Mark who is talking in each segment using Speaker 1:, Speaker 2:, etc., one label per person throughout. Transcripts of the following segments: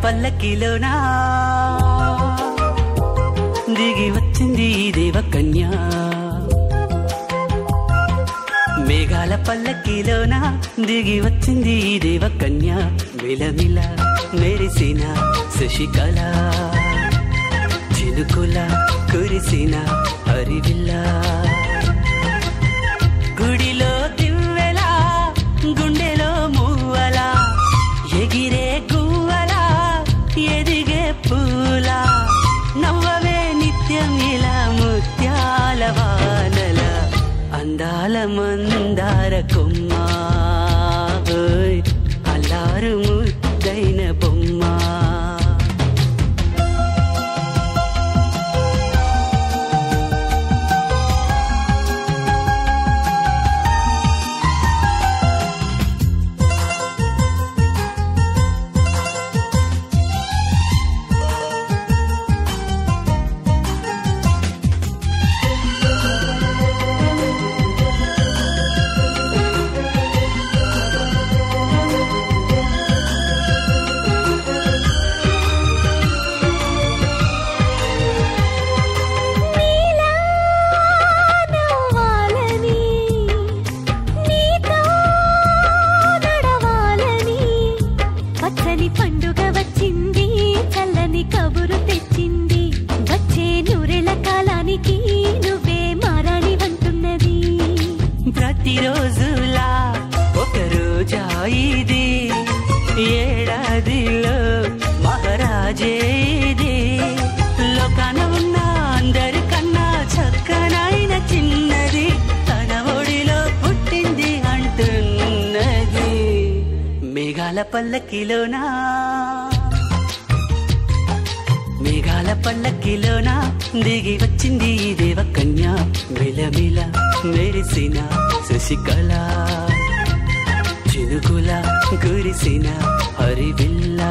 Speaker 1: పల్లకిలోనా దిగి వచ్చింది ఈ దేవ కన్యా మేఘాల పల్లకిలోన దిగి వచ్చింది ఈ దేవ కన్యా మిలమిల మెరిసిన శశికళ చినుకుల కురిసిన హరివిల్ల గుడిలో దివ్వెలా గుండెలో మువ్వలా ఎగిరే గువ్వలా ఎదిగే పూలా నవ్వవే నిత్యం ఇలా ముత్యాల వానల అందాల మందార కొమ్మ ఓయ్, అల్లారు ముద్దైన బొమ్మ
Speaker 2: నీలా నవ్వాలని నీతో నడవాలని పచ్చని పండుగ వచ్చింది చల్లని కబురు తెచ్చింది వచ్చే నూరెల కాలానికి నువ్వే మారాణి అంటున్నది
Speaker 1: ప్రతిరోజులా ఒక రోజా ఇది ఏడాదిలో మహారాజే ఇది లోకాన ఉన్న అందరికన్నా చక్కనైన చిన్నది తన ఒడిలో పుట్టింది అంటున్నది మేఘాల పల్లకిలోనా మేఘాల పల్లకిలోన దిగి వచ్చింది ఈ దేవ కన్యా మిలమిల మెరిసిన శశికళ చినుకుల కురిసిన హరివిల్లా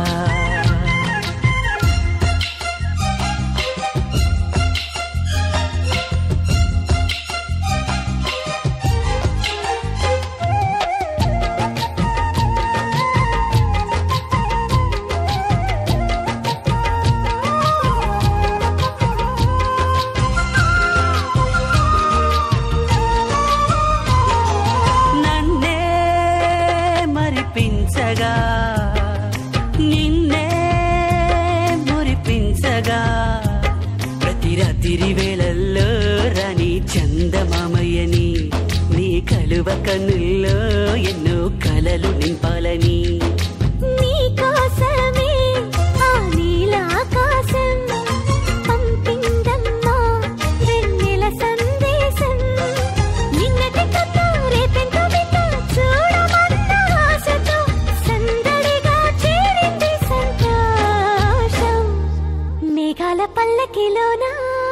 Speaker 1: నన్నే మరిపించగా నిన్నే మురిపించగా ప్రతి రాత్రి వేళల్లో రాణి చందమామయ్యని నీ కలువ కన్నుల్లో ఎన్నో కలలు నింపాలని
Speaker 2: నీకోసమే ఆ నీలాకాశం పంపిందమ్మా వెన్నెల సందేశం నిన్నటి కథ రేపెంతో వింత చూడమన్న ఆశతో సందడిగా చేరింది సంతోషం మేఘాల పల్లకిలోనా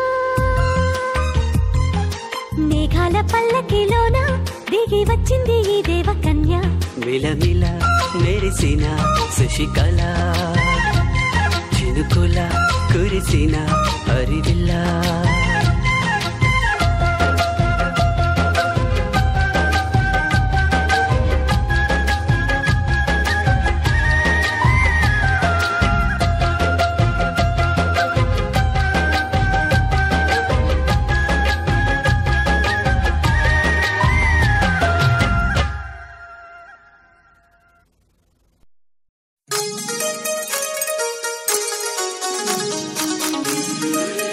Speaker 2: మేఘాల పల్లకిలోన దిగి వచ్చింది ఈ దేవ కన్య
Speaker 1: మిలమిల మెరిసిన శశికళ చినుకుల కురిసిన హరివిల్లా
Speaker 2: ఆ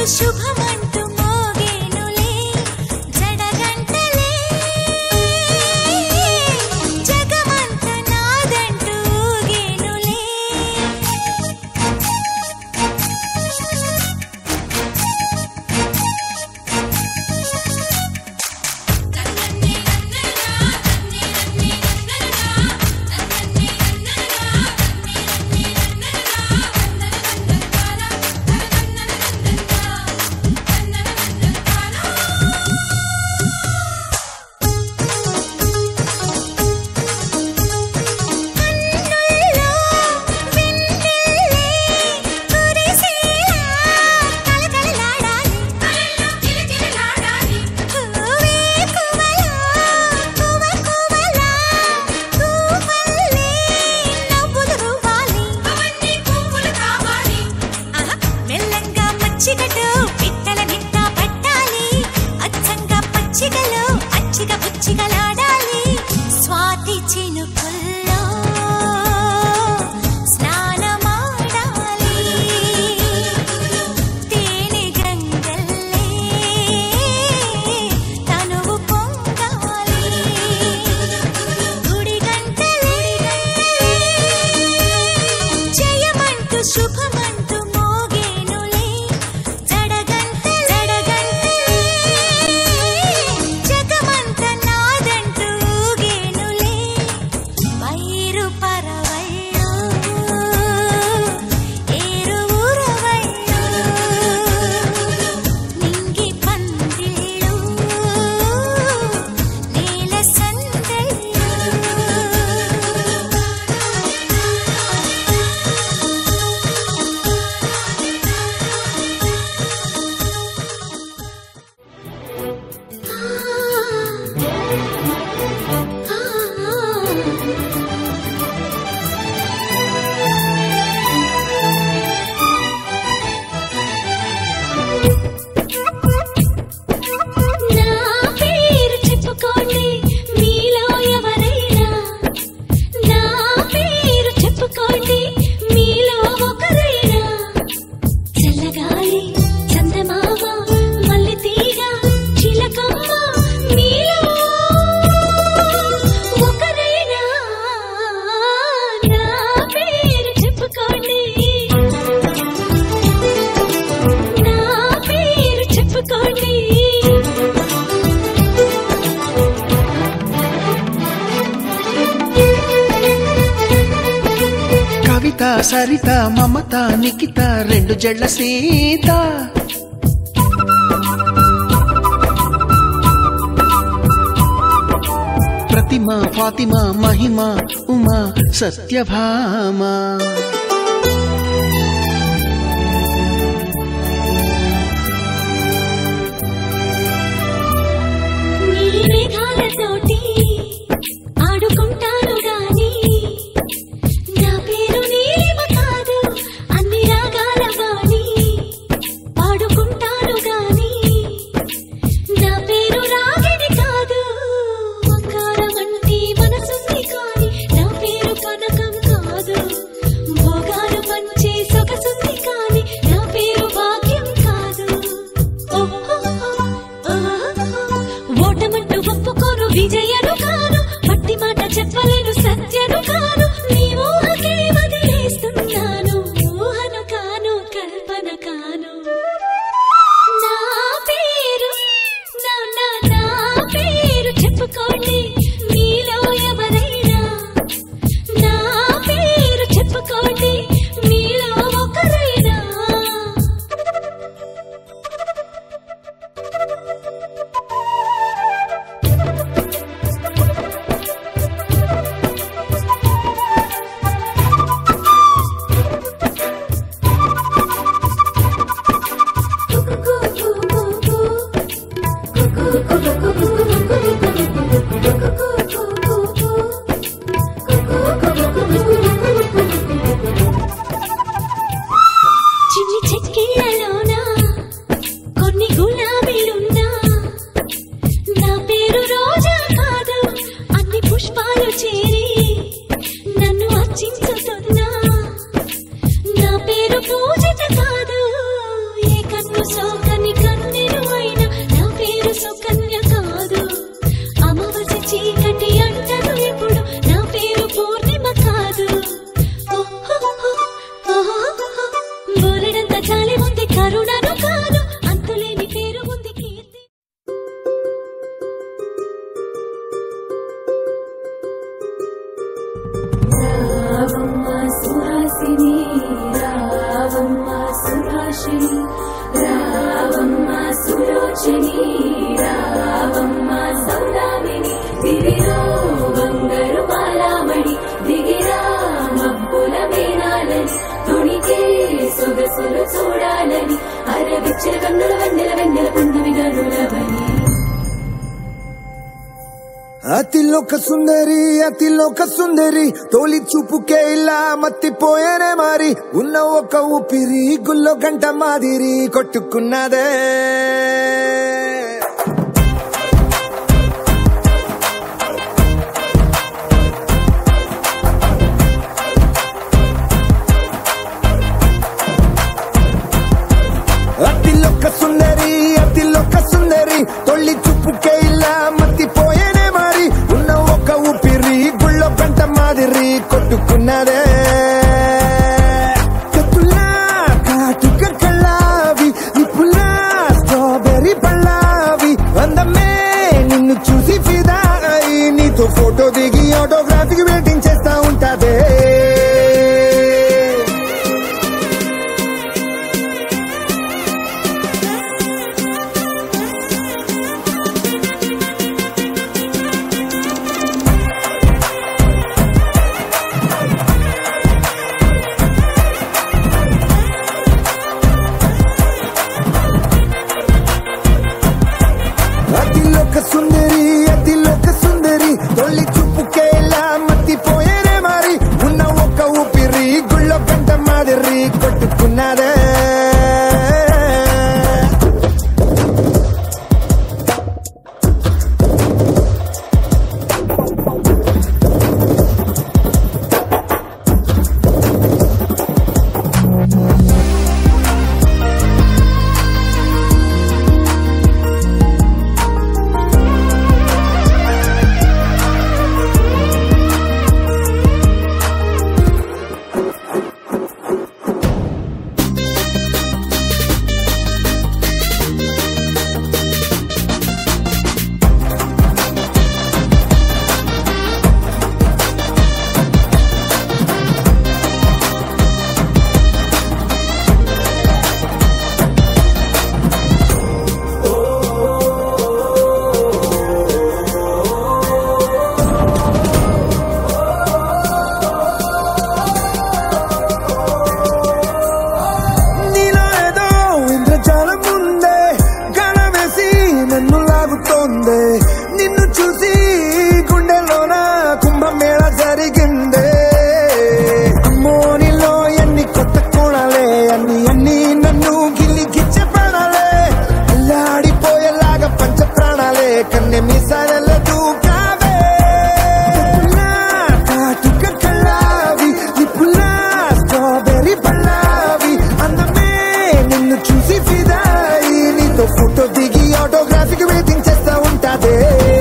Speaker 2: శుభమంటూ మోగేనులే జడగంటలే జగమంత నాదంటూ ఊగేనులే కన్నుల్లో వెన్నెలే కురిసేలా కలకలలాడాలి కలల్లో కిలకిలలాడాలి హూవే కువలా కువ కువలా కువల్లే నవ్వులు రువ్వాలి అవన్నీ పువ్వులు కావాలి మెల్లంగా మచ్చిగటు పిట్టల నిండా పట్టాలి అచ్చంగా పచ్చిగలు అచ్చిగ పుచ్చిగలాడాలి స్వాతి చినుకుల్లో స్నానమాడాలి తేనె గంగల్లే తనువు పొంగాలి గుడి గంటలే జయమంటూ శుభమంటూ మోగేనులే జడగంట జడగంటలే జగమంత నాదంటూ ఊగేనులే పైరు పరవళ్ళు ఏరు ఊరవళ్ళు నింగి పందిళ్ళు నేల సందళ్ళు నా పేరు చెప్పుకోండి మీలో ఎవరైనా నా పేరు చెప్పుకోండి మీలో ఒకరైనా చల్లగాలి చందమామ మల్లె తీగ చిలకమ్మ మీలో ఒకరైనా నా పేరు చెప్పుకోండి నా పేరు చెప్పుకోండి
Speaker 3: కవిత సరిత మమత నిఖిత రెండు జడ్ల సీత ప్రతిమ ఫాతిమ మహిమ ఉమా సత్యభామ
Speaker 2: నీలి మేఘాలతోటి ఆడుకుంటాను గాని నా పేరు నీలిమ కాదు అన్ని రాగాల వాణి పాడుకుంటాను గాని నా పేరు రాగిణి కాదు బంగారం అంటే మనసుంది కాని నా పేరు కనకం కాదు భోగ విచ్చిన కన్నుల వెన్నెల వెన్నెల పున్నమిగా నులవని
Speaker 4: అతిలోక సుందరి అతిలోక సుందరి తోలి చూపుకే ఇలా మత్తిపోయేనే మారి ఉన్న ఒక ఊపిరి గుల్లో గంట మాదిరి కొట్టుకున్నదే అతిలోక సుందరి అతిలోక సుందరి తొల్లి చూపుకే ఇలా మత్తిపోయేనే మారి ఉన్న ఒక ఊపిరి గుళ్ళో గంట మాదిరి కొట్టుకున్నదే కత్తులా కాటుక కళ్ళావి నిప్పులా స్ట్రాబెర్రీ పళ్ళావి అందమే నిన్ను చూసి ఫిదా అయి నీతో ఫోటో దిగి ఆటోగ్రాఫీకి వెయిటింగ్ చేస్తా ఉంటాదే అతిలోక సుందరి అతిలోక సుందరి తొల్లి చూపుకేలా మత్తిపోయేనే మరి ఉన్న ఒక ఊపిరి గుళ్ళో గంట మాదిరి కొట్టుకున్నదే నీలో ఏదో ఇంద్రజాలం ఉందే గణ వేసి నన్ను లాగుతోందే నిన్ను చూసి గుండెలోన కుంభమేళ జరిగిందే అమ్మో నీలో ఎన్ని కొత్త కోణాలే అన్ని అన్ని నన్ను గిల్లి గిచ్చే ప్రాణాలే అల్లాడిపోయేలాగా పంచ ప్రాణాలే కన్నె మీసాల దూకావే నా కాటుక కళ్ళావి నిప్పులా స్ట్రాబెర్రీ పళ్ళావి అందమే నిన్ను చూసి ఫిదాయి నీతో ఫోటో దిగి ఆటోగ్రాఫీకి వెయిటింగ్ చేస్తా ఉంటాదే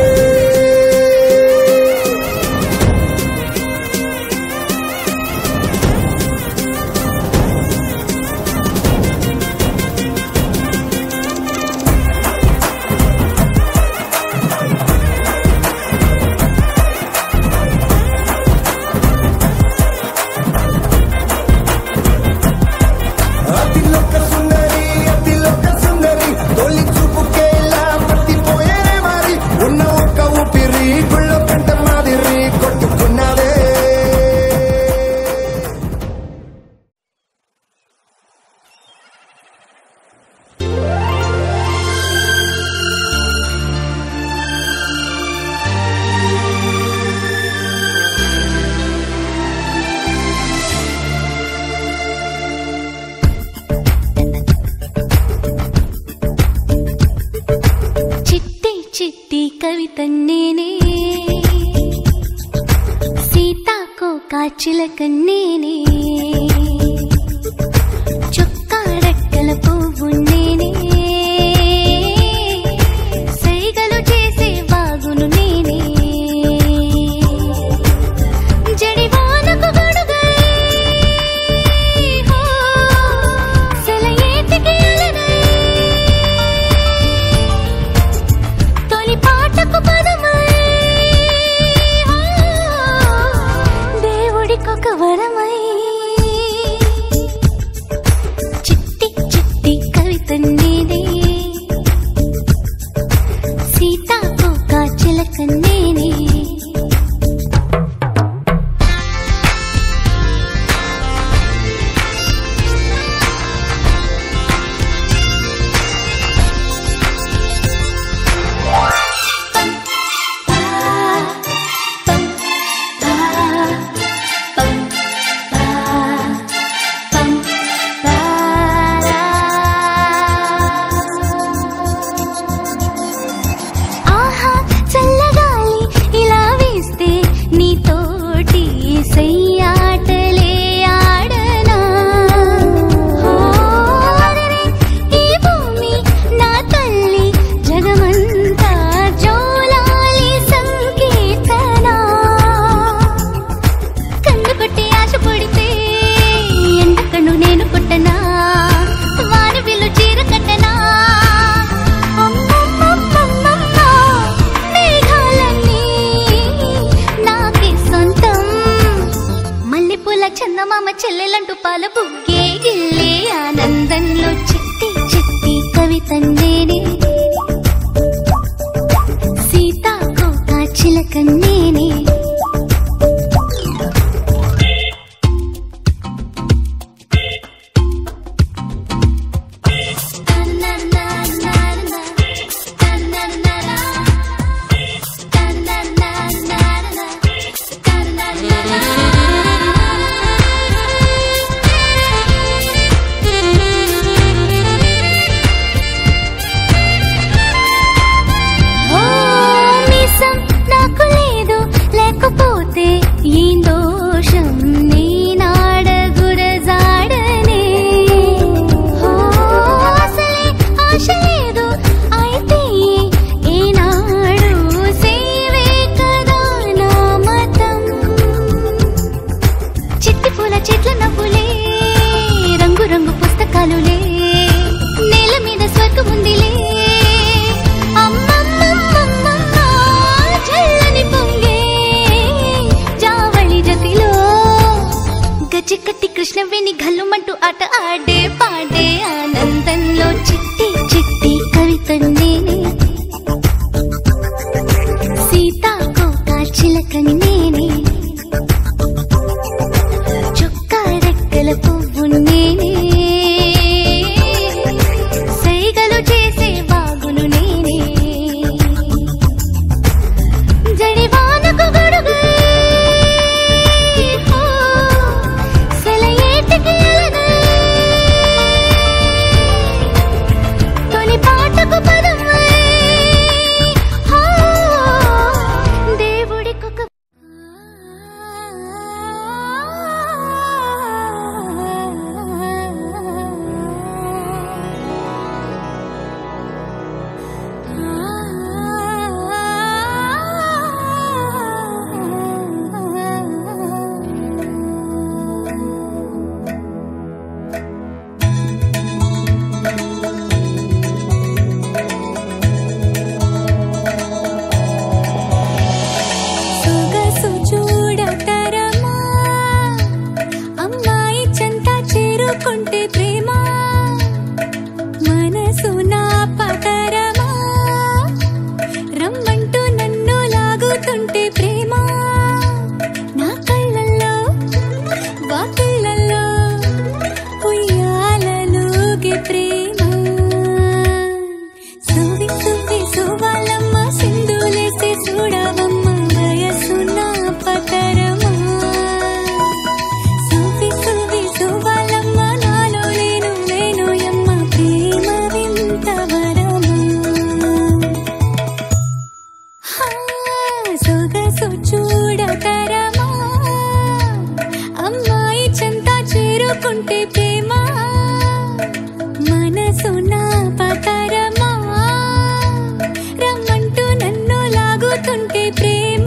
Speaker 4: అతిలోక సుందరి అతిలోక సుందరి తొలి చూపుకేలా మట్టిపోయేనే మరి ఉన్న ఒక ఊపిరి గుళ్ళో కంట మాదిరి కొట్టుకున్నదే
Speaker 2: చిట్టి చిట్టి కవిత నేనే సీతాకోక చిలక నేనే చొక్కా రెక్కల పువ్వు నేనే సైగలు చేసే వాగును నేనే జడివానకు గొడుగై హో సెలయేటికి అలనై తొలి పాటకు పదమై దేవుడికొక వరమై కవితన్నేనే సీతాకోక చిలకన్నేనే ఓ మీసం నాకు లేదు లేకపోతే ఈ దోషం నేనాడగురజాడనే ఓ అసలే ఆశ లేదు అయితే ఈనాడు సేవే కదా నా మతం చిట్టి పూల చెట్ల నవ్వులే రంగు రంగు పుస్తకాలులే నేల మీద స్వర్గం ఉందిలే అమ్మమ్మమ్మమ్మమ్మ, చల్లని పొంగే జావళి జతిలో గజ్జెకట్టి కృష్ణవేణి గల్లుమంటూ ఆట ఆడే పాడే ఆనందంలో చిట్టి చిట్టి కవితన్నే సీతాకోక చిలకని నేనే చొక్కా రెక్కల పువ్వు నేనే సైగలు చేసే బాగును నేనే జడివానకు గొడుగై, హో, సెలయేటికి అలనై, తొలి పాటకు పదమై, హో, దేవుడికొక సొగసు చూడతరమా అమ్మాయి చెంత చేరుకుంటే ప్రేమ మనసు నా పతరమా రమ్మంటూ నన్ను లాగుతుంటే ప్రేమ నా కళ్ళల్లో వాకిళ్ళల్లో ఉయ్యాలలోకి ప్రేమ సువి సువి సువాలమ్మ సింధులేసి చూడవమ్మ వయసు నా పతరమా సువి సువి సువాలమ్మ నాలో నేను నేను యమ్మ ప్రేమ వింత వరమా హా, సొగసు చూడతరమా అమ్మాయి చెంత చేరుకుంటే ప్రేమ మనసు నా పతరమా రమ్మంటూ నన్ను లాగుతుంటే ప్రేమ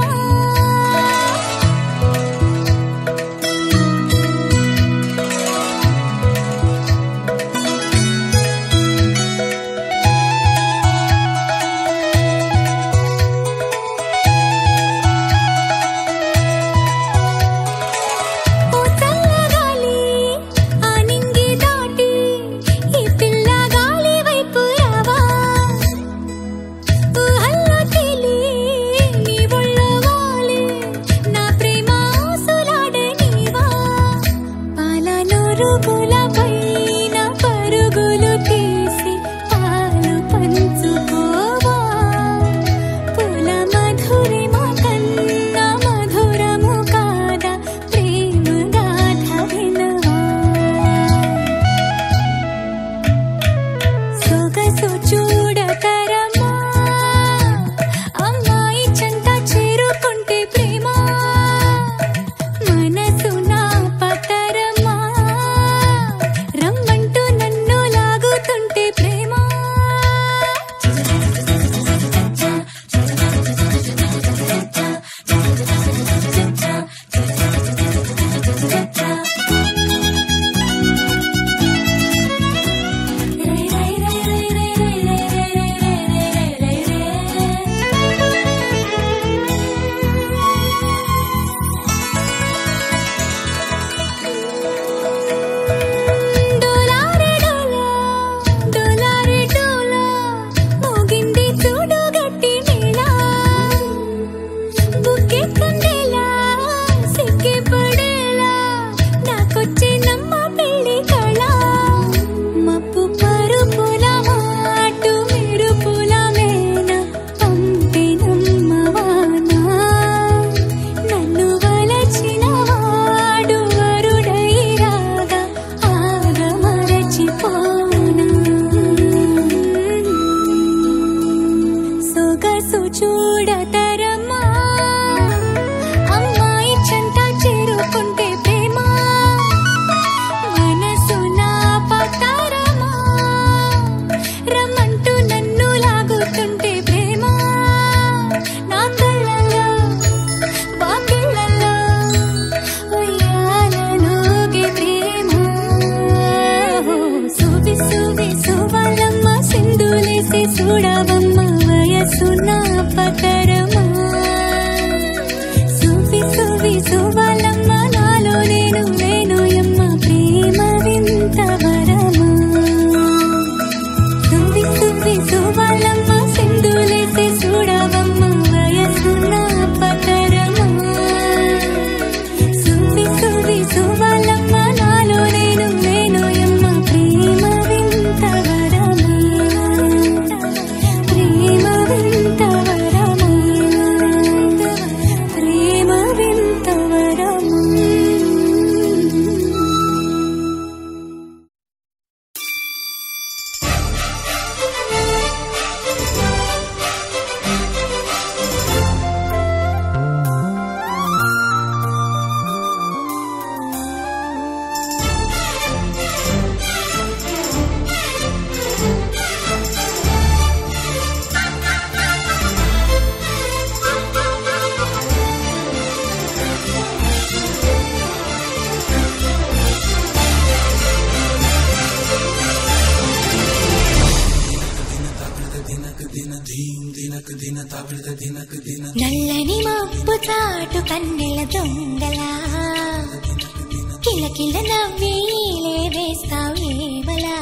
Speaker 2: నల్లని మబ్బు చాటు కన్నెల దొంగలా కిలకిల నవ్వీలే వేస్తావు ఏమలా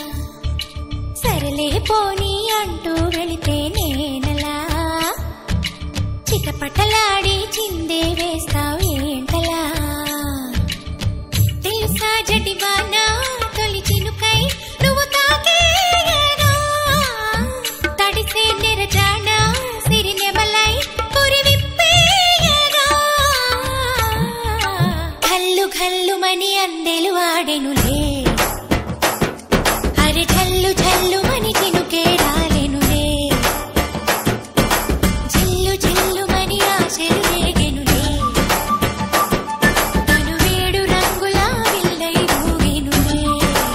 Speaker 2: సరలే పోనీ అంటూ వెళితే నేనలా చిటపటలాడి చిందే వేస్తావు ఏంటలా తెలుసా జటివానా తొలి చినుకై నువ్వు తాకేయగా తడిసే నెరజానా సిరి నెమలై పురి విప్పేయగా ఘల్లు ఘల్లు మని అందెలు ఆడెనులే అరి ఝల్లు ఝల్లు మని చినుకే రాలెనులే జిల్లు జిల్లు మని ఆశలు రేగెనులే తను వేడు రంగుల విల్లై ఊగెనులే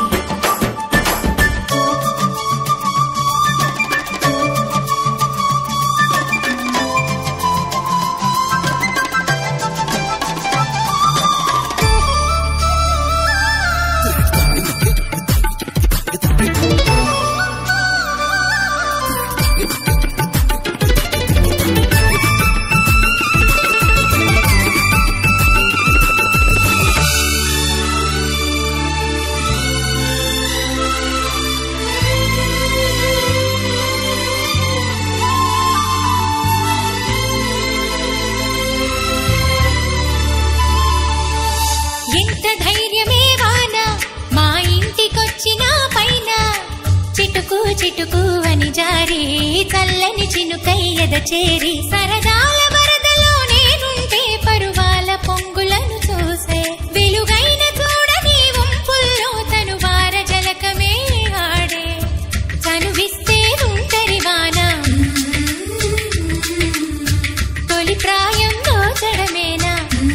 Speaker 2: ఎంత ధైర్యమే వాన మా ఇంటికొచ్చిన పైన చిటుకు చిటుకు అని జారి చల్లని చినుకయ్యద చేరి సరదాల వరదలో నేనుంటే పరువాల పొంగులను చూసే వెలుగైన చూడని వంపుల్లో తను వార జలకమే ఆడే చనువిస్తే ఉంటరి వాన తొలి ప్రాయం దోచడమేనా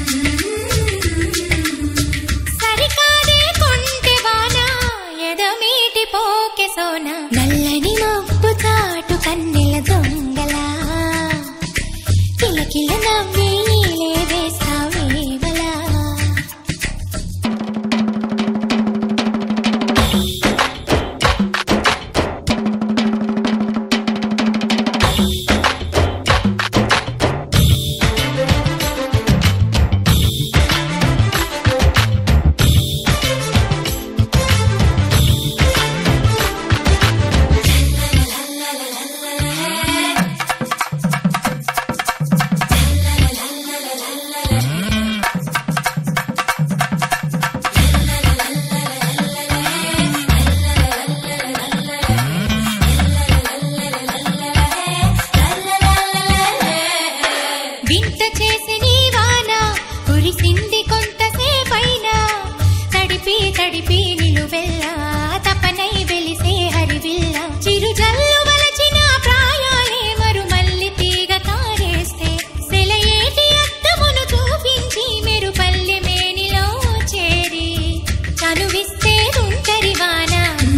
Speaker 2: సరికాదే కొంటె వాన ఎదమీటి పోకె సోన నల్లని మబ్బు చాటు కన్నెల దొంగలా కిలకిల నవ్వీలే వేస్తావేవలా వింత చేసి నీ వాన కురిసింది కొంతసేపైనా తడిపి తడిపి నిలువెల్లా తపనై వెలిసే హరివిల్ల చిరుజల్లు వలచిన ప్రాయాలే మరు మల్లి తీగ కారేస్తే సెలయేటి అద్దమును చూపించి మెరు పల్లె మేనిలో చేరి చనువిస్తే ఉంటరి వాన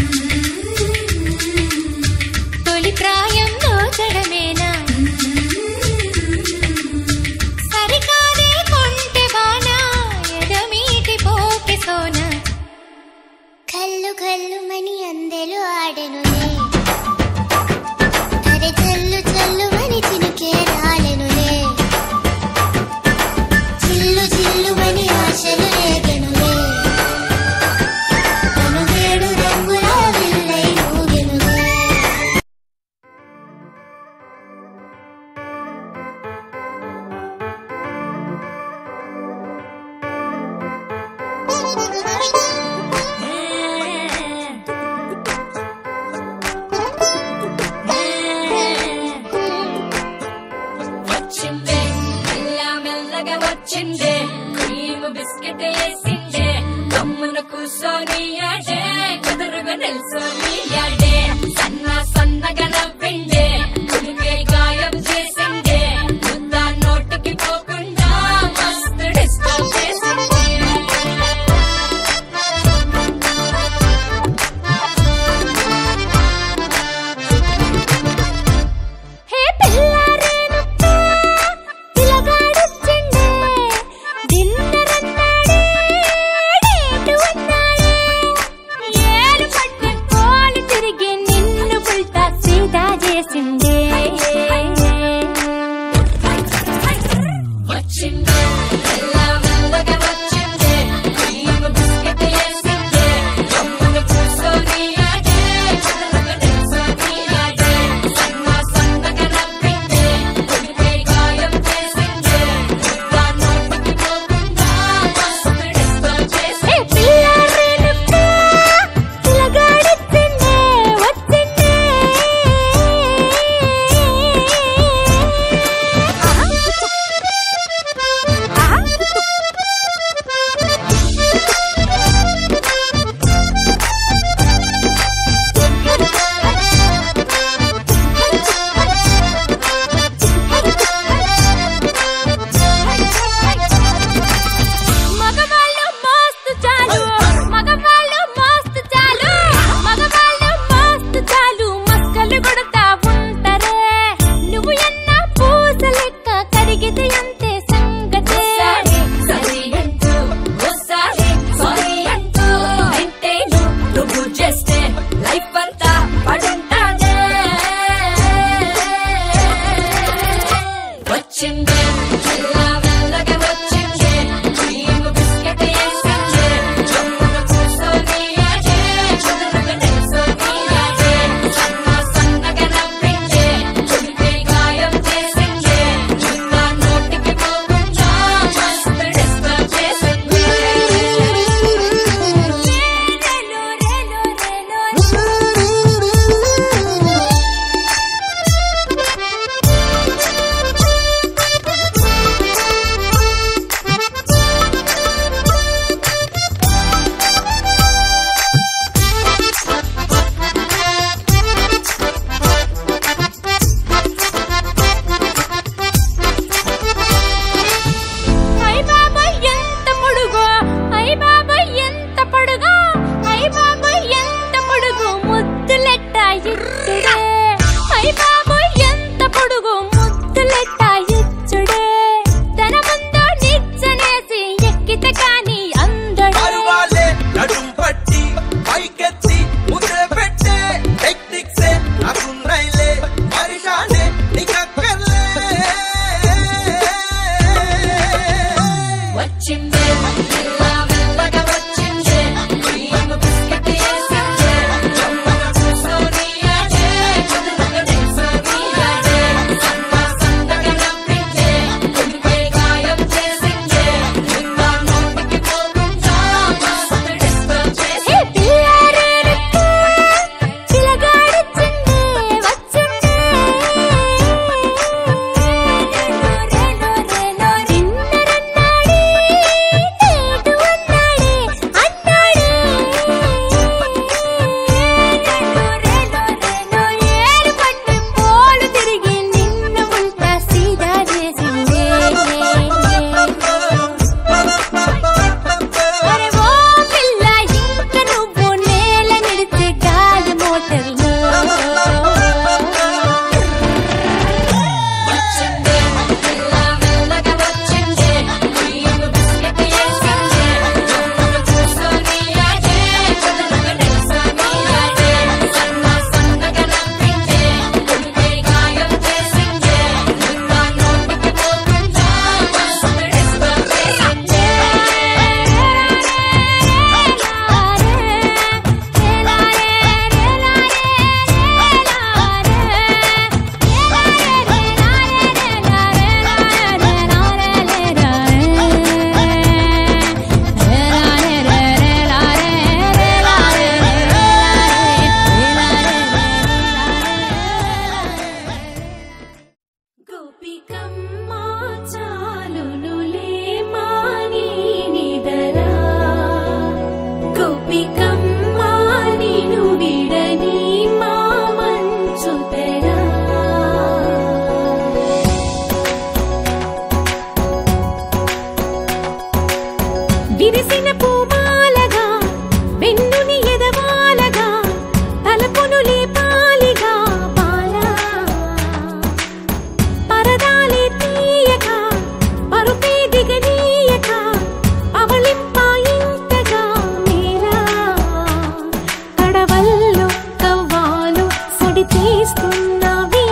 Speaker 2: తొలి ప్రాయం దోచడమేనా సరికాదే కొంటె వాన ఎదమీటి పోకె సోన కల్లు కల్లు మని అందెలు ఆడెనులే చేసిందే వచ్చిందే మెల్ల మెల్లగా వచ్చిందే క్రీమ్ బిస్కెట్ వేసిందే గమ్మున కూర్చొని ఆడే చదరగ నిల్చొని ఆడే సన్న సన్నగా నవ్విందే కొడితే గాయం చేసిందే ఇంకా నోటికి పోకుండా మస్తు డిస్టర్బ్ చేసిందే పిల్లగాడొచ్చిందే వచ్చిందే మగవాళ్ళు మస్తు చాలు మగవాళ్ళు మస్తు చాలు మగవాళ్ళు మస్తు చాలు మస్కలు కొడతా ఉంటారే నువ్వు ఎన్న పూస లెక్క కరిగితే అంతే సంగతే సరి అంటూ ఓసారి సారీ అంటూ అంటేను నువ్వు చేస్తే లైఫ్ అంతా పడుంటానే వచ్చిందే మెల్ల మెల్లగా వచ్చిందే క్రీమ్ బిస్కెట్ వేసిందే జమ్మున కూర్చొని ఆడే చదురుగా నిల్చొని ఆడే సన్న సన్నగా నవ్విందే కొడితే గాయం చేసిందే ఇంకా నోటికి పోకుండా మస్తు డిస్టర్బ్ చేసిందే రేలో రేలో రేలో అయ్ బాబాయ్ ఎంత పొడుగో అయ్ బాబాయ్ ఎంత పొడుగో అయ్ బాబాయ్ ఎంత పొడుగు ముద్దులెట్ట ఇచ్చుడే అయ్ బాబాయ్ ఎంత పొడుగు ముద్దులెట్ట ఇచ్చుడే తన ముందు నిచ్చనేసి ఎక్కితే కాని అందడే
Speaker 5: పరువాలే నడుం పట్టి పైకెత్తి ముద్ర పెట్టే టెక్నిక్సే నాకున్నైలే పరిశానే నీకక్కర్లే
Speaker 2: వచ్చిందే మెల్ల మెల్లగా వచ్చిందే క్రీమ్ బిస్కెట్ వేసిందే జమ్మున కూర్చొని ఆడే చదురుగా నిల్చొని ఆడే సన్న సన్నగా నవ్విందే కొడితే గాయం చేసిందే ఇంకా నోటికి పోకుండా మస్తు డిస్టర్బ్ చేసిందే పిల్లగాడొచ్చిందే వచ్చిందే రేలో రేలో రిన్నరన్నాడే తేటు అన్నాడే అన్నాడే రేలో రేలో రేలో ఏరు పట్టి పోలు తిరిగి నిన్ను ఉల్టా సీదా చేసిందే అరే ఓ పిల్ల ఇంక నువ్వు నేల నిడితే గాలి మోటర్లో వచ్చిందే మెల్ల మెల్లగా వచ్చిందే క్రీమ్ బిస్కెట్ వేసిందే జమ్మున కూర్చొని ఆడే చదురుగా నిల్చొని ఆడే సన్న సన్నగా నవ్విందే కొడితే గాయం చేసిందే ఇంకా నోటికి పోకుండా మస్తు డిస్టర్బ్ చేసిందే గోపికమ్మా చాలునులే మాని నిదరా గోపికమ్మా నిను విడని మా మంచు తెరా విరిసిన పూమాలగా వెన్నుని ఎదవాలగా తలపును లేపాలిగా బాలా పరదాలే తీయక పరుపే దిగనీయక అవళింపాయింతగా మేరా తడవల్లో కవ్వాలు సడి చేస్తున్నవి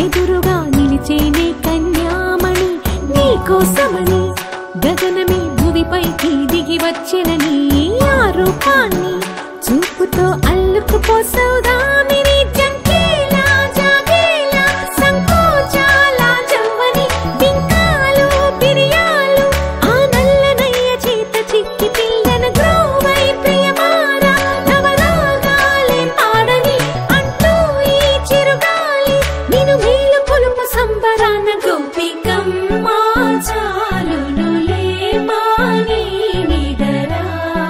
Speaker 2: ఎదురుగా నిలిచేనే కన్యామణి నీకోసమని గగనమే భువిపైకి దిగి వచ్చెనని ఆ రూపాన్ని చూపుతో అల్లుకుపోసౌదామిని జంకేలా జాగేలా సంకోచాల జవ్వని బింకాలు బిరియాలు ఆ నల్లనయ్య చేత చిక్కి పిల్లన గ్రోవై ప్రియమార నవరాగాలే పాడని అంటూ ఈ చిరుగాలి నిన్ను మేలు పొలుపు సంబరాన గోపికమ్మ చాలునులే మాని నిడరా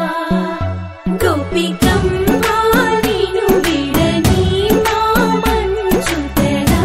Speaker 2: గోపికమ్మ నిన్ను విడని మా మంచు తెరా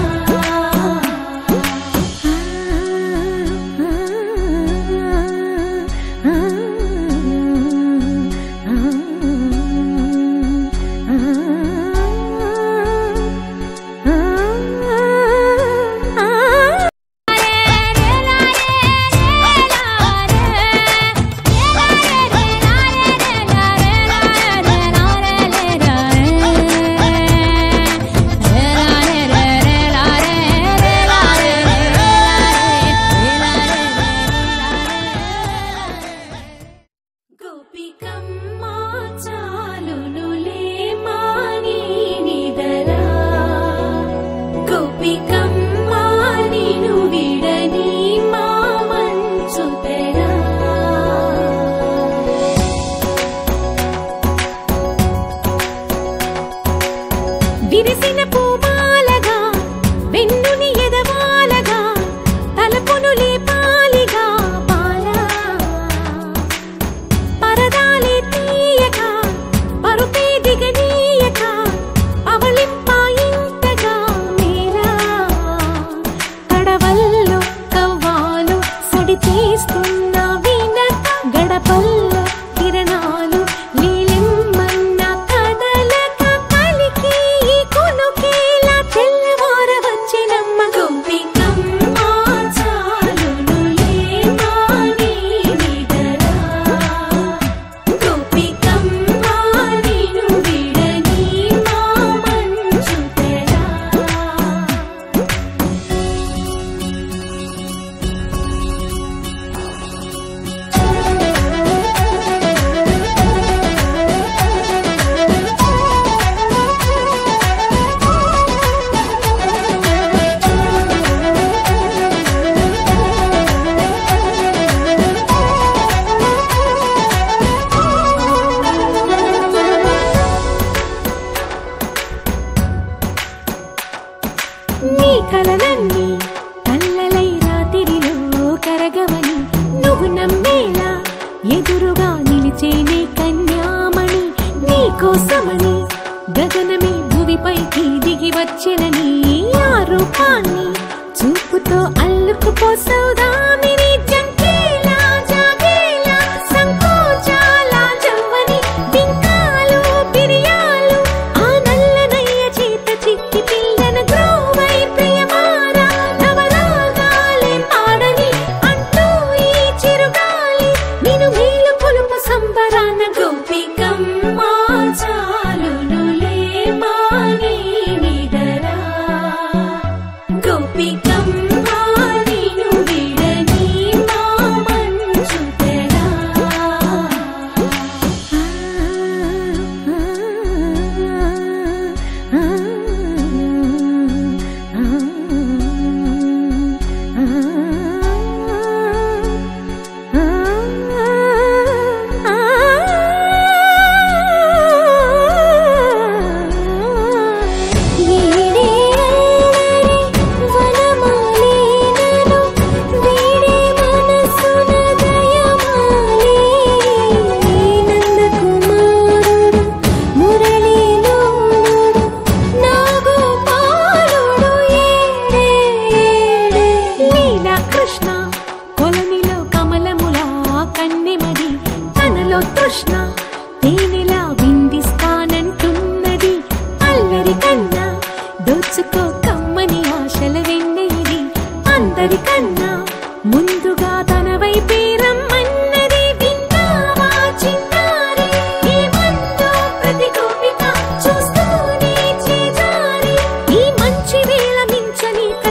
Speaker 2: గోపికమ్మ చాలునులే మాని నిదరా గోపికమ్మ నిను విడని మా మంచు తెరా విరిసిన పూమాలగా వెన్నుని ఎదవాలగా తలపును లేపాలిగా పాలా పరదాలే తీయక పరుపే దిగనీయక అవలింపాయింతగా మీరా కడవల్లో కవ్వాలు సడి చేస్తున్న వీణ గడపల్లో కిరణాలు నీలిమ్మన్న కదలక కలికి ఈ కొనుకేలా తెల్లవార వచ్చినమ్మ గోపికమ్మ చాలునులే మాని నిదరా గోపికమ్మ నిను విడని మా మంచు తెరా నీ కలలన్నీ కల్లలై రాతిరిలో కరగవని నువ్వు నమ్మేలా ఎదురుగా నిలిచేనే కన్యామణి నీకోసమని గగనమే భువిపైకి దిగి వచ్చెనని ఆ రూపాన్ని చూపుతో అల్లుకుపోసౌదామిని జంకేలా జాగేలా సంకోచాల జవ్వని బింకాలు బిరియాలు ఆ నల్లనయ్య చేత చిక్కి పిల్లన గ్రోవై ప్రియమార నవరాగాలే పాడని అంటూ ఈ చిరుగాలి నిన్ను మేలు పొలుపు సంబరాన గోపికమ్మ చాలునులే మాని నిదరా గోపికమ్మ నిన్ను విడని మా మంచు తెరా కృష్ణ కొలనిలో కమలములా కన్నెమది తనలో తృష్ణ తేనెలా విందిస్తానంటున్నది అల్లరి కన్నా దోచుకో కమ్మని ఆశల వెన్నెయిది అందరికన్నా ముందుగా తన వైపే రమ్మన్నది విన్నావా చిన్నారి ఏమందో ప్రతి గోపిక చూస్తూనే చేజారి ఈ మంచి వేళ మించని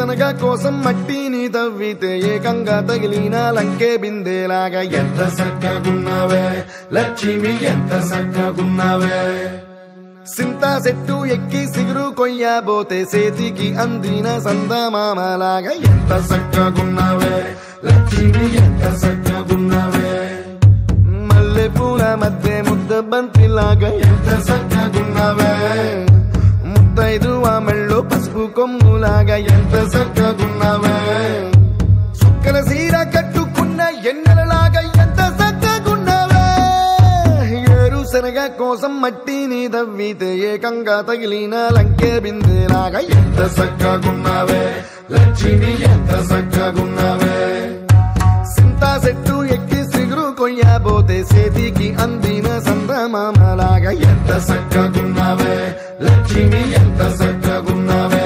Speaker 4: శనగ కోసం మట్టిని తవ్వితే ఏకంగా తగిలిన లంకే బిందేలాగా ఎంత చక్కగున్నావే లక్ష్మి ఎంత చక్కగున్నావే సింతా చెట్టు ఎక్కి సిగురు కొయ్యబోతే చేతికి అందిన సందమామలాగా ఎంత చక్కగున్నావే లక్ష్మి ఎంత చక్కగున్నావే మల్లె పూల మధ్య ముద్ద బంతిలాగా ఎంత చక్కగున్నావే ముద్దైదు ఆమెళ్ళు పసుపు కొమ్ములాగా ఎంత చక్కగున్నావే చుక్కల సీర కట్టుకున్న ఎన్నెలలాగా ఎంత చక్కగున్నావే ఏరు శనగ కోసం మట్టిని దవ్వితే ఏకంగా తగిలిన లంకే బిందెలాగా ఎంత చక్కగున్నావే లక్ష్మి ఎంత చక్కగున్నావే సింతా చెట్టు ఎక్కి సిగురు కొయ్యబోతే చేతికి అందిన సందమామలాగా ఎంత చక్కగున్నావే లక్ష్మి ఎంత చక్కగున్నావే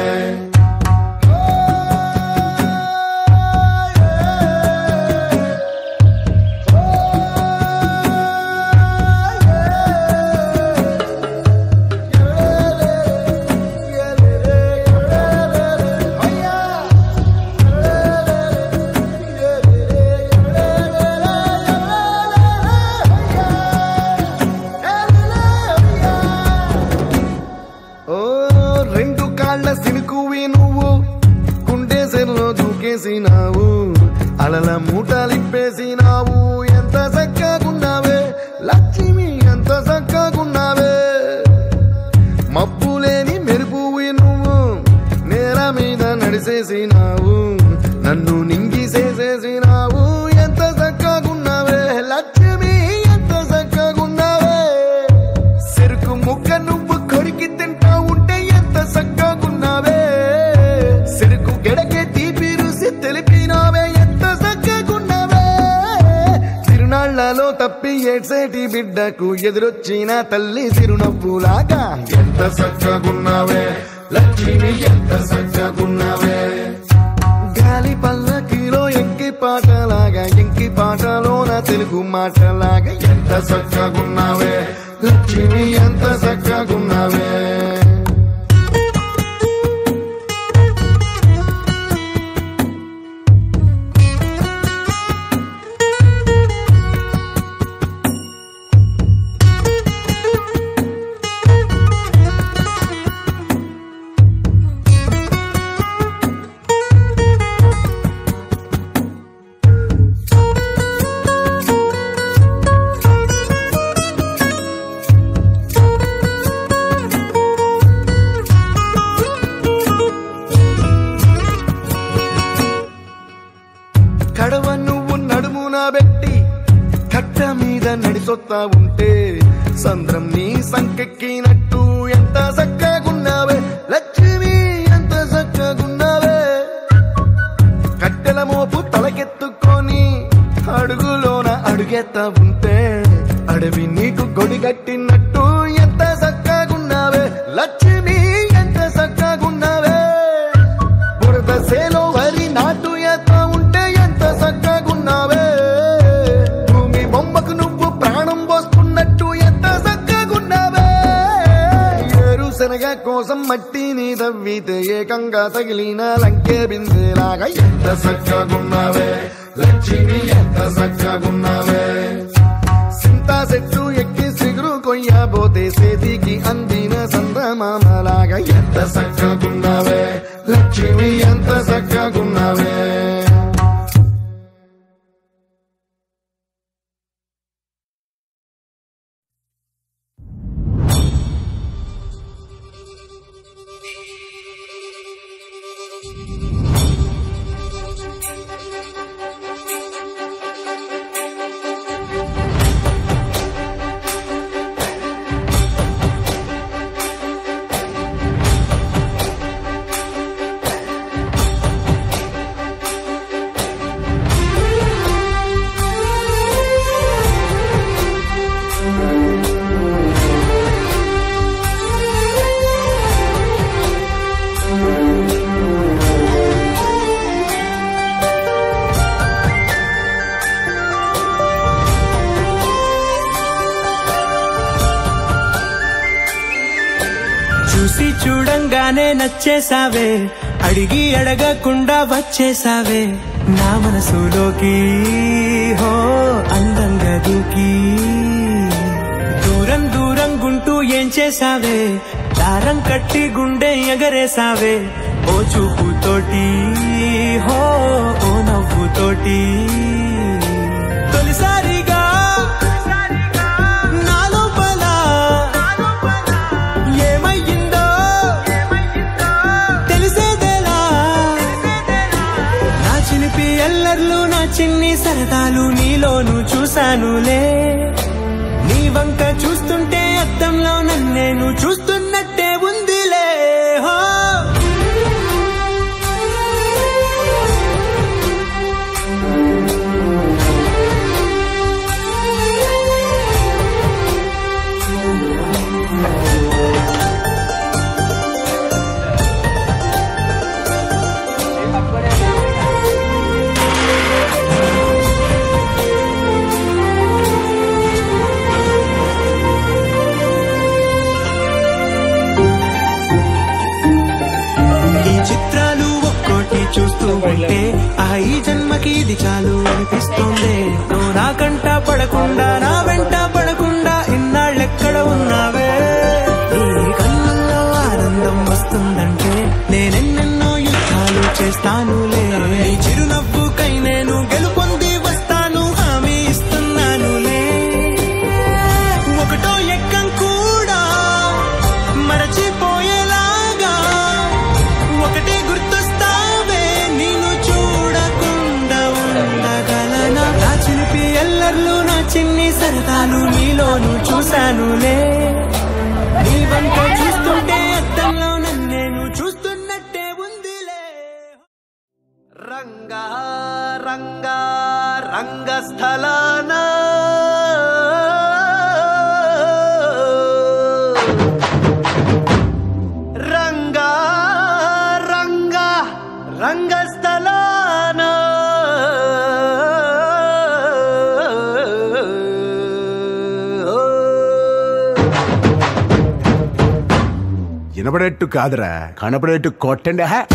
Speaker 4: ఓ రెండు కాళ్ళ సినుకువి నువ్వు గుండె సెల్లో దూకేసినావు అలల మూటలిప్పేసినావు ఎంత చక్కగున్నావే లక్ష్మి ఎంత చక్కగున్నావే మబ్బు లేని మెరుపువి నువ్వు నేల మీద నడిసేసినావు నన్ను నింగిసేసేసినావు ఎంత చక్కగున్నావే లక్ష్మి ఎంత చక్కగున్నావే చెరుకు ముక్క నువ్వు కొరికి తింటా ఉంటే ఎంత చక్కగున్నావే చెరుకు గెడకే తీపి రుసి తెలిపినావే ఎంత చక్కగున్నావే తిరునాళ్లలో తప్పి ఏడ్సేటి బిడ్డకు ఎదురొచ్చిన తల్లి చిరునవ్వులాగా ఎంత చక్కగున్నావే లక్ష్మి ఎంత చక్కగున్నావే గాలి పల్లకిలో ఎంకి పాటలాగా ఎంకి పాటలోన తెలుగు మాటలాగా ఎంత చక్కగున్నావే లక్ష్మి ఎంత చక్కగున్నావే కడవ నువ్వు నడుమున పెట్టి కట్ట మీద నడిసొత్తా ఉంటే సంద్రం నీ సంకెక్కినట్టు ఎంత చక్కగున్నావే లక్ష్మి ఎంత చక్కగున్నావే కట్టెల మోపు తలకెత్తుకొని అడుగులోన అడుగెత్తా ఉంటే అడవి నీకు గొడిగట్టినట్టు ఎంత చక్కగున్నావే లక్ష్మి ఎంత చక్కగున్నావే బురద సేలో వరి నాటు ఎత్తా ఉంటే ఎంత చక్కగున్నావే భూమి బొమ్మకు నువ్వు ప్రాణం పోస్తున్నట్టు ఎంత చక్కగున్నావే ఏరు శనగ కోసం మట్టిని తవ్వితే ఏకంగా తగిలిన లంకే బిందెలాగా ఎంత చక్కగున్నావే లక్ష్మి ఎంత చక్కగున్నావే సింతా చెట్టు ఎక్కి సిగురు కొయ్యబోతే చేతికి అందిన సందమామలాగా ఎంత చక్కగున్నావే లక్ష్మి ఎంత చక్కగున్నావే
Speaker 1: చూసి చూడంగానే నచ్చేసావే
Speaker 6: అడిగి అడగకుండా వచ్చేసావే నా మనసులోకి హో అందంగా దూకి దూరం దూరం గుంటూ ఏం చేసావే దారం కట్టి గుండె ఎగరేసావే ఓ చూపుతోటి హో ఓ నవ్వుతోటి తొలిసారిగా నా లోపల ఏమయ్యిందో తెలిసేదేలా నా చిలిపి ఎల్లర్లు నా చిన్ని సరదాలు నీలోను చూశానులే నీ వంక చూస్తుంటే అద్దంలో నన్నేను చూస్తున్నట్టే ఉందిలే హో ఈ చిత్రాలు ఒక్కోటి చూస్తూ ఉంటే ఆ ఈ జన్మకి ఇది చాలు అనిపిస్తోంది నువ్వు నా కంట పడకుండా నా వెంట పడకుండా ఇన్నాళ్ళెక్కడ ఉన్నావే నీ కళ్ళల్లో ఆనందం వస్తుందంటే నేనెన్నెన్నో యుద్ధాలు చేస్తానులే నీ చిరునవ్వుకై నేను గెలుపొంది వస్తాను హామీ ఇస్తున్నానులే ఒకటో ఎక్కం కూడా మరచిపోయేలాగా ఒకటే గుర్తొస్తావే నేను చూడకుండా ఉండగలనా నా చిలిపి ఎల్లర్లు నా చిన్ని సరదాలు నీలోను చూశానులే నీ వంక చూస్తుంటే అద్దంలో నన్నేను చూస్తున్నట్టే ఉందిలే
Speaker 3: రంగా రంగా రంగస్థలాన రంగా రంగా రంగస్థలాన
Speaker 4: వినపడేట్టు కాదురా కనపడేట్టు కొట్టండి హే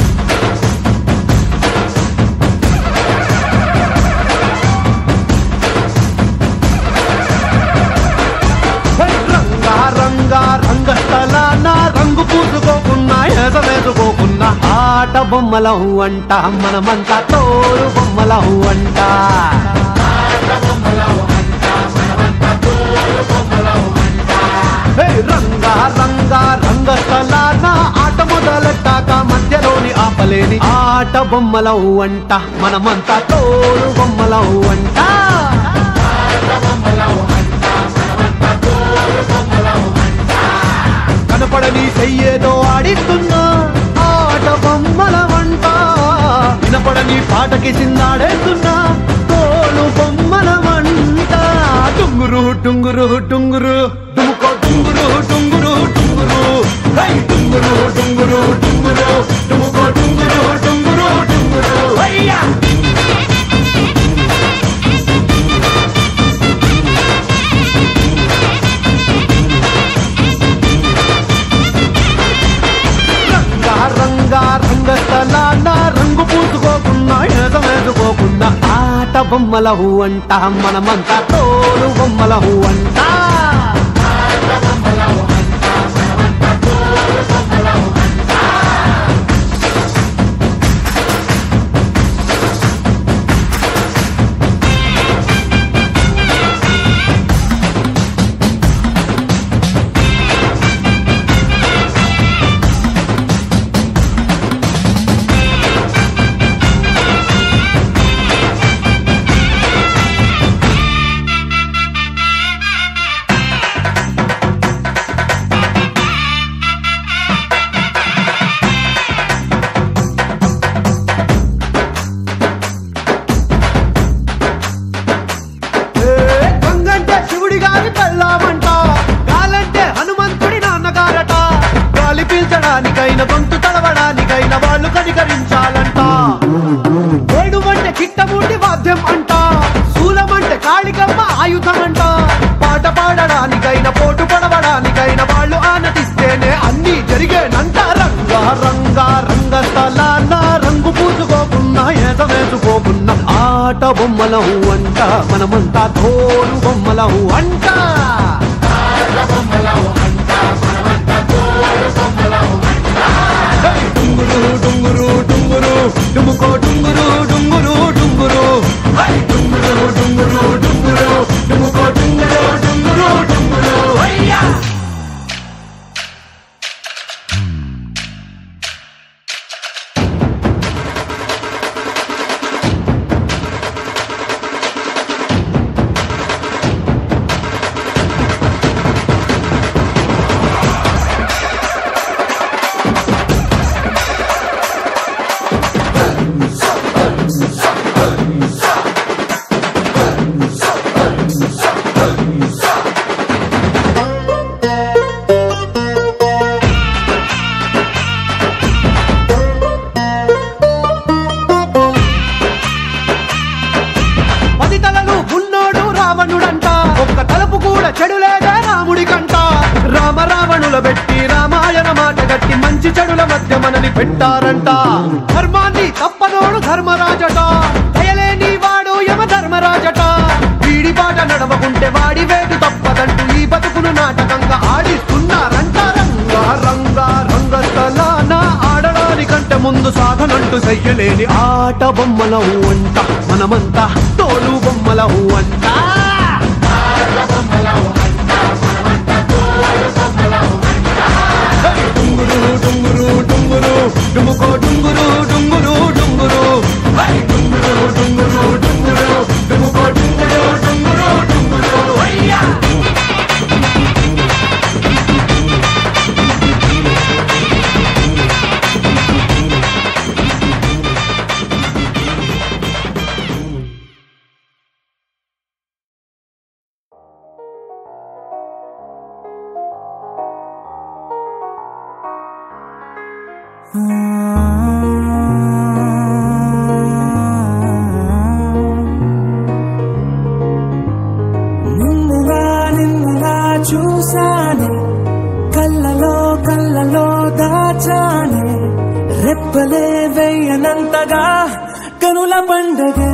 Speaker 3: రంగా రంగా రంగస్థలాన రంగు పూసుకోకున్నా ఏద వేసుకోకున్నా ఆట బొమ్మలం అంట మనమంతా తోరు బొమ్మలం అంట హే, రంగా రంగా రంగస్థలాన ఆట మొదలెట్టాక మధ్యలోని ఆపలేని ఆట బొమ్మలం అంట మనమంతా తోరు బొమ్మలం అంట కనపడని చెయ్యేదో ఆడిస్తున్నా ఆట బొమ్మల వంట వినపడని పాటకి చిందాడేస్తున్నా తోలు బొమ్మల వంట టుంగురు టుంగురు టుంగురు డుముకో టుంగురు టుంగురు టుంగురు హై టుంగురు టుంగురు టుంగురు డుముకో టుంగురు టుంగురు టుంగురు హయ్యా రంగా రంగా రంగస్థలాన రంగు పూసుకోకుండా ఏదం వేసుకోకుండా ఆట బొమ్మల అంట మనమంతా తోలు బొమ్మల అంట ఏ, గంగంటే శివుడి గారి పెళ్ళామంట గాలంటే హనుమంతుడి నాన్నగారట గాలి పీల్చడానికైన గొంతు తడవడానికైన వాళ్ళు కనికరించాలంట ఏడు అంటే కిట్టమూటి వాద్యం అంట శూలమంటే కాళికమ్మ ఆయుధం అంట పాట పాడడానికైన పోటు పడవడానికైన వాళ్ళు ఆనతిస్తేనే అన్ని జరిగేనంట రంగా రంగా రంగస్థలాన
Speaker 7: ఆట బొమ్మలహు అంట మనమంతా తోలు బొమ్మలహు అంట డుంగురు డుంగురు డుంగురు డుముకో డుంగురు డుంగురు డుంగురు హై! డుంగురు డుంగురు డుంగురు డుముకో డుంగురు డుంగురు డుంగురు హయ్యా! పది తలలు ఉన్నోడు రావణుడంట ఒక్క తలుపు కూడా చెడులేదే రాముడికంట రామ రావణుల పెట్టి రామాయణ మాట గట్టి మంచి చెడుల మధ్య మనని పెట్టారంట ధర్మాన్ని తప్పనోడు ధర్మరాజట దయలేని వాడు యమ ధర్మరాజట వీడి బాట నడవకుంటే వాడి వేటు తప్పదంటూ ఈ బతుకును నాటకంగా ఆడిస్తున్నారంట రంగా రంగా రంగస్థలాన ఆడడానికంటే ముందు సాధనంటూ చెయ్యలేని ఆట బొమ్మలవు అంట మనమంతా తోలు బొమ్మలవు అంట హే! డుంగురు డుంగురు డుంగురు డుముకో డుంగురు డుంగురు డుంగురు హై! డుంగురు డుంగురు డుంగురు డుముకో డుంగురు డుంగురు డుంగురు హయ్యా!
Speaker 6: నిన్నుగా నిన్నుగా చూసానే కళ్ళలో కళ్ళలో దాచానే రెప్పలే వెయ్యనంతగా కనుల పండగే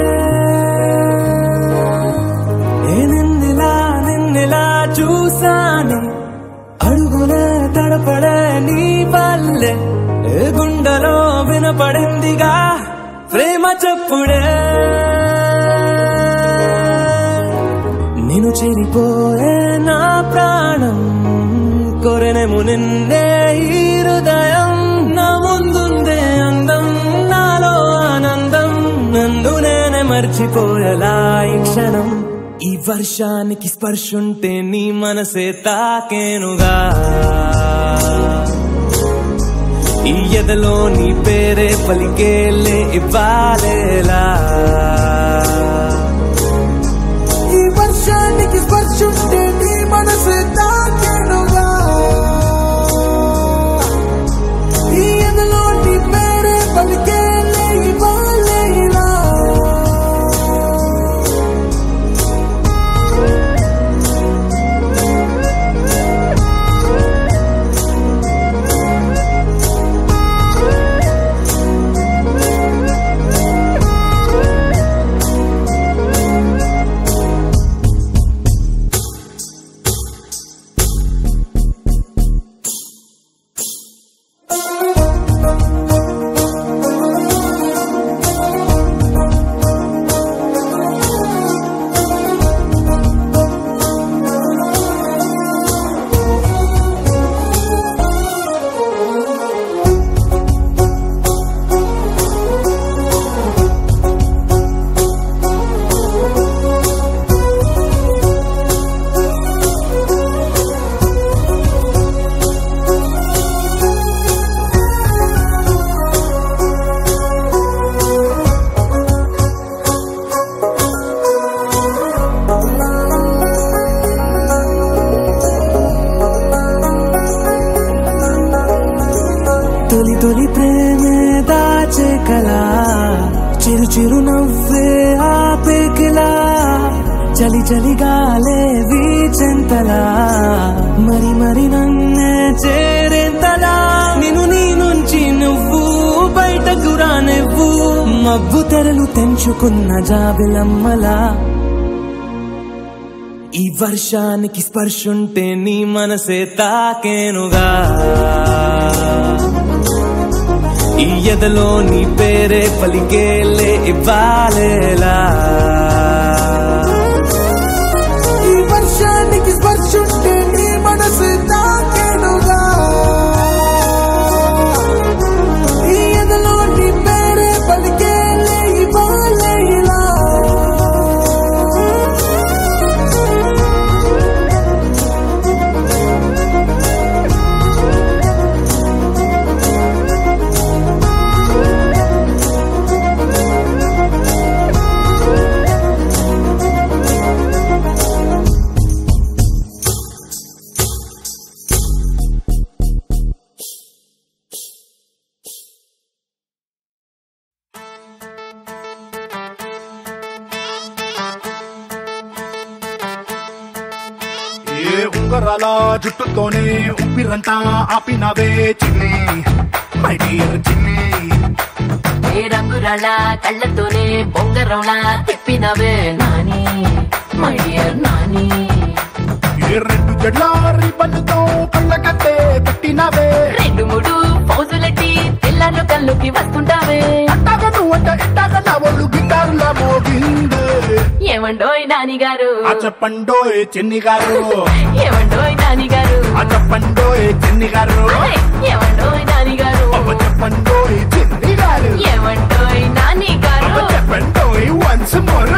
Speaker 6: ఏ నిన్నిలా నిన్నిలా చూసానే అడుగునే తడపడే నీ వల్లే ఏ గుండెలో వినపడిందిగా ప్రేమ చెప్పుడే నేను చెరిపోయే నా ప్రాణం కొరెనేము నిన్నే ఈ హృదయం నా ముందుందే అందం నాలో ఆనందం నందు నేనే మర్చిపోయేలా ఈ క్షణం ఈ వర్షానికి స్పర్శుంటే నీ మనసే తాకేనుగా ఈ ఎదలో నీ పేరే పలికేలే ఇవ్వాలేలా ఈ వర్షానికి స్పర్శుంటే నీ మనసు తాకెనుగా ఈ ఎదలో నీ పేరే పలికేలే ఇవ్వాలేలా తొలి తొలి ప్రేమే దాచే కలా చిరు చిరు నవ్వే ఆపే కిలా చలి చలి గాలే వీచెంతలా మరి మరి నన్నే చేరేంతలా నేను నీ నుంచి నువ్వు బయట దగ్గురా నువ్వు మబ్బు తెరలు తెంచుకున్న జాబిలమ్మలా ఈ వర్షానికి స్పర్శుంటే నీ మనసే తాకేనుగా ఈ ఎదలో నీ పేరే పలికేలే ఇవ్వాలేలా ఈ వర్షానికి స్పర్శుంటే నీ మనసు తాకేనుగా ఈ ఎదలో నీ పేరే పలికేలే ఇవ్వాలేలా
Speaker 8: ఏ ఉంగరాల జుట్టుతోనే ఉప్పిరంతా ఆపినవే చిన్ని మై డియర్ చిన్ని
Speaker 9: ఏ రంగురాళ్ళ కళ్ళతోనే బొంగరంలా తిప్పినవే నాని మై డియర్ నాని
Speaker 8: ఏ రెండు జడ్ల రిబ్బన్తో కళ్ళకట్టే కట్టినవే
Speaker 9: రెండు మూడు పౌజులెట్టి తెల్లారు కళ్ళుకి వస్తుంటావే
Speaker 8: అట్టాగ నువ్వంట ఇట్టాగ నా ఒళ్ళు గిటారులా మోగిందే
Speaker 9: ఏమండోయ్ నాని గారు
Speaker 8: ఆ చెప్పండోయ్ చెన్ని గారు
Speaker 9: ఏమండోయ్ నాని గారు
Speaker 8: ఆ చెప్పండోయ్ చెన్ని గారు
Speaker 9: అరే, ఏమండోయ్ నాని గారు
Speaker 8: అవ్వ చెప్పండోయ్ చెన్ని గారు
Speaker 9: ఏమండోయ్ నాని గారు
Speaker 8: అవ్వ చెప్పండోయ్ వన్స్ మోర్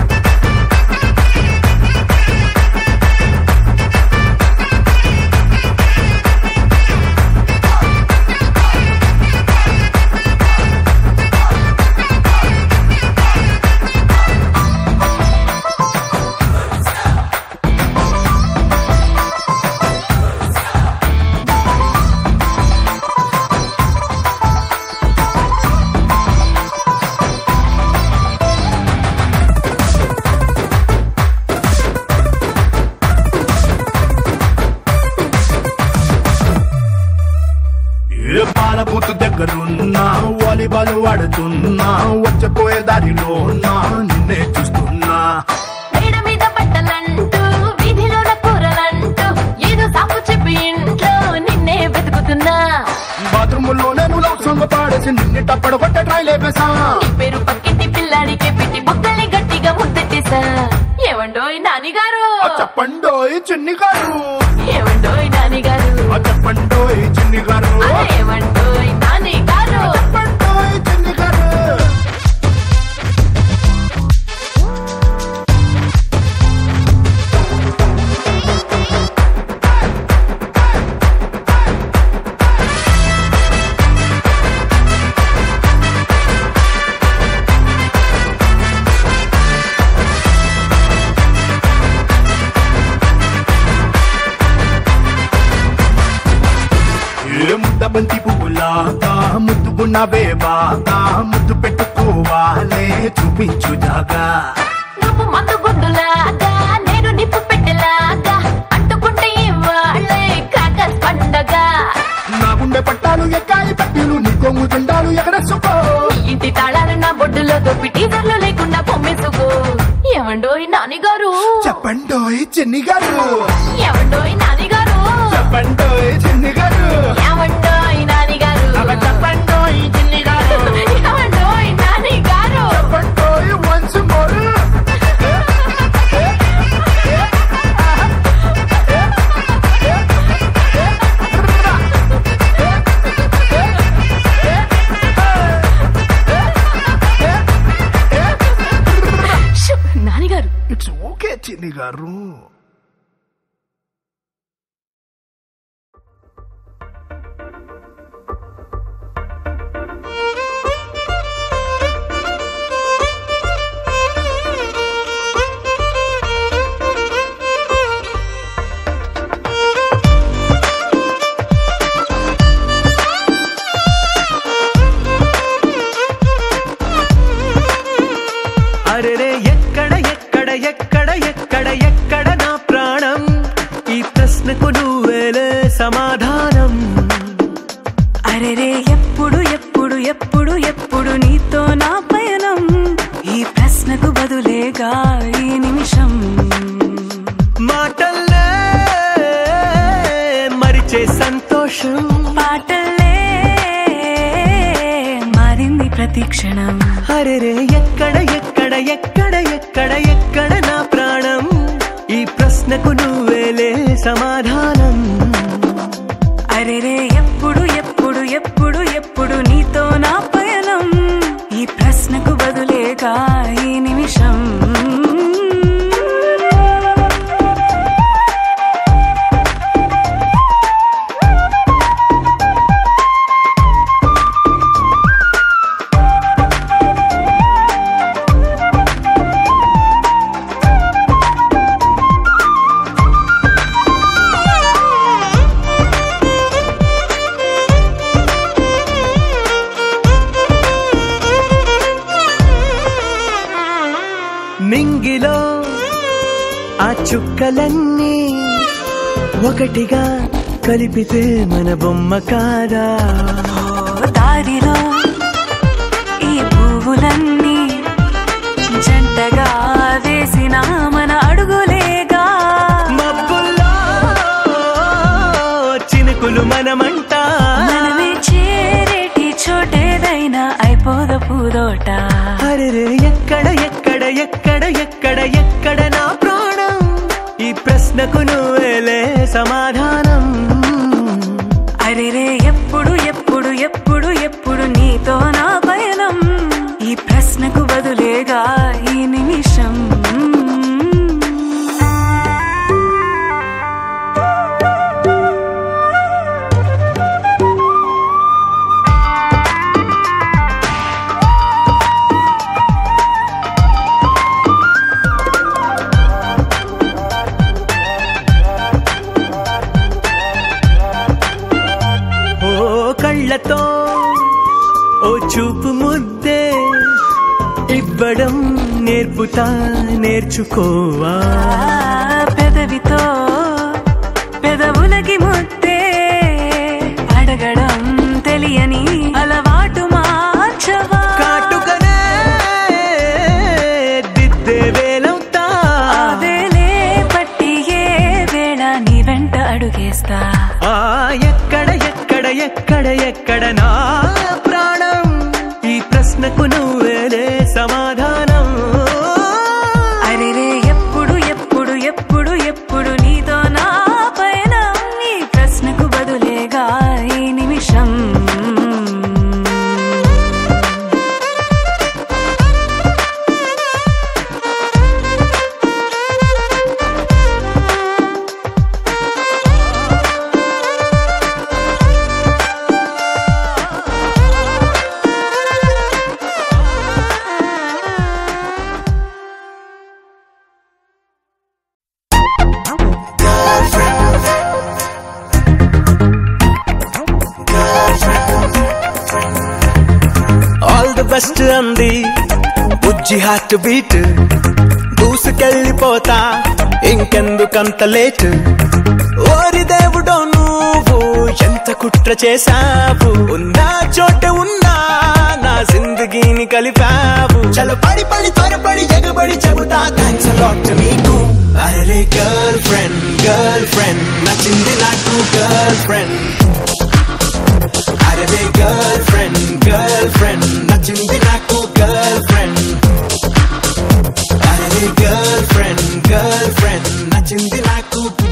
Speaker 8: ఏ పాల బూతు దగ్గరున్నా వాలీబాల్ ఆడుతున్నా వచ్చపోయే దారిలో నా నిన్నే చూస్తున్నా
Speaker 9: మేడ మీద బట్టలంటూ వీధిలోన కూరలంటూ ఏదో సాకు చెప్పి ఇంట్లో నిన్నే వెతుకుతున్నా
Speaker 8: బాత్రూమ్ లో నేను లవ్ సాంగ్ పాడేసి నిన్ను టప్పడ కొట్ట ట్రై లేపేసా
Speaker 9: నీ పేరు పక్కింటి పిల్లాడికే పెట్టి బుగ్గల్ని గట్టిగా ముద్దెట్టేశా ఏమండోయ్ నాని గారు
Speaker 8: ఆ చెప్పండోయ్ చిన్ని గారు
Speaker 9: ఏమండోయ్ నాని గారు
Speaker 8: ఆ చెప్పండోయ్ చిన్ని గారు
Speaker 9: అరే, ఏమండోయ్ నాని గారు
Speaker 8: చెప్పండోయ్ చిన్ని గారు ఏ ముద్ద బంతి పువ్వులాగా ముద్దుకున్నవే బాగా ముద్దు పెట్టుకోవాలే చూపించు జాగా
Speaker 9: నువ్వు మందు గుడ్డులాగా నేను నిప్పు పెట్టెలాగా అంటుకుంటే ఇవాళ్ళే క్రాకర్స్ పండగ
Speaker 8: నా గుండె పట్టాలు ఎక్కాయి పట్టీలు నీ కొంగు జెండాలు ఎగరేసుకో
Speaker 9: నీ ఇంటి తాళాలు నా బొడ్డులో దొప్పి టీజర్లు లేకుండా పొమ్మేసుకో ఏమండోయ్ నాని గారు
Speaker 8: చెప్పండోయ్ చిన్ని గారు
Speaker 9: ఏమండోయ్ నాని గారు
Speaker 8: చెప్పండోయ్ చిన్ని గారు
Speaker 9: ఏమండోయ్ నాని గారు
Speaker 8: అవ చెప్పండోయ్ చిన్ని గారు
Speaker 9: ఏమండోయ్ నాని గారు
Speaker 8: చెప్పండోయ్ వన్స్ మోర్
Speaker 9: షు, నాని గారు
Speaker 8: ఇట్స్ ఓకే చిన్ని గారు
Speaker 6: అరెరే ఎక్కడ ఎక్కడ ఎక్కడ ఎక్కడ ఎక్కడ నా ప్రాణం ఈ ప్రశ్నకు నువ్వేలే సమాధానం
Speaker 10: అరెరే ఎప్పుడు ఎప్పుడు ఎప్పుడు
Speaker 6: ఎక్కడ ఎక్కడ ఎక్కడ ఎక్కడ ఎక్కడ నా ప్రాణం ఈ ప్రశ్నకు నువ్వేలే సమాధానం
Speaker 10: అరెరే ఎప్పుడు ఎప్పుడు ఎప్పుడు ఎప్పుడు నీతో నా పయనం ఈ ప్రశ్నకు బదులేగా ఈ నిమిషం
Speaker 6: నింగిలో ఆ చుక్కలన్నీ ఒకటిగా కలిపితే మన బొమ్మ కాదా
Speaker 10: ఓ దారిలో ఈ పువ్వులన్నీ జంటగా వేసిన మన అడుగులేగా
Speaker 6: మబ్బుల్లో చినుకులు మనమంట
Speaker 10: మనమే చేరేటి చోటేదైనా అయిపోద పూదోట
Speaker 6: అరెరే ఎక్కడ ఎక్కడ ఎక్కడ ఎక్కడ ఎక్కడ నా ప్రాణం ఈ ప్రశ్నకు నువ్వేలే సమాధానం
Speaker 10: అరెరే ఎప్పుడు ఎప్పుడు ఎప్పుడు ఎప్పుడు నీతో నా పయనం ఈ ప్రశ్నకు బదులేగా ఈ నిమిషం
Speaker 6: ఓ కళ్ళతో ఓ చూపు ముద్దే ఇవ్వడం నేర్పుతా నేర్చుకోవా
Speaker 10: ఆ పెదవితో పెదవులకి ముద్దే అడగడం తెలియని అలవాటు మార్చవా
Speaker 6: కాటుకనే దిద్దే వేలవుతా
Speaker 10: ఆ వేలే పట్టి ఏ వేళ నీ వెంట అడుగేస్తా
Speaker 6: ఆ ఎక్కడ ఎక్కడ ఎక్కడ ఎక్కడ నా ప్రాణం ఈ ప్రశ్నకు నువ్వేలే సమాధానం
Speaker 10: అరెరే ఎప్పుడు ఎప్పుడు ఎప్పుడు ఎప్పుడు నీతో నా పైన ఈ ప్రశ్నకు బదులేగా ఈ నిమిషం
Speaker 6: ఆల్ ది బెస్ట్ అంది బుజ్జి హార్ట్ బీట్ దూసుకెళ్ళిపోతా ఇంకెందుకంత లేట్ ఓరి దేవుడో నువ్వు ఎంత కుట్ర చేశావు ఉందా చోట ఉన్నా నా జిందగీని కలిపావు చలో పడి పడి త్వరపడి ఎగబడి చెబుతా థ్యాంక్స్ అలాట్ నీకు అరే గర్ల్ ఫ్రెండ్ గర్ల్ ఫ్రెండ్ నచ్చింది నాకు గర్ల్ ఫ్రెండ్ అరే గర్ల్ ఫ్రెండ్ గర్ల్ ఫ్రెండ్ నచ్చింది నాకు గర్ల్ ఫ్రెండ్ అరే గర్ల్ ఫ్రెండ్ గర్ల్ ఫ్రెండ్ నచ్చింది నాకు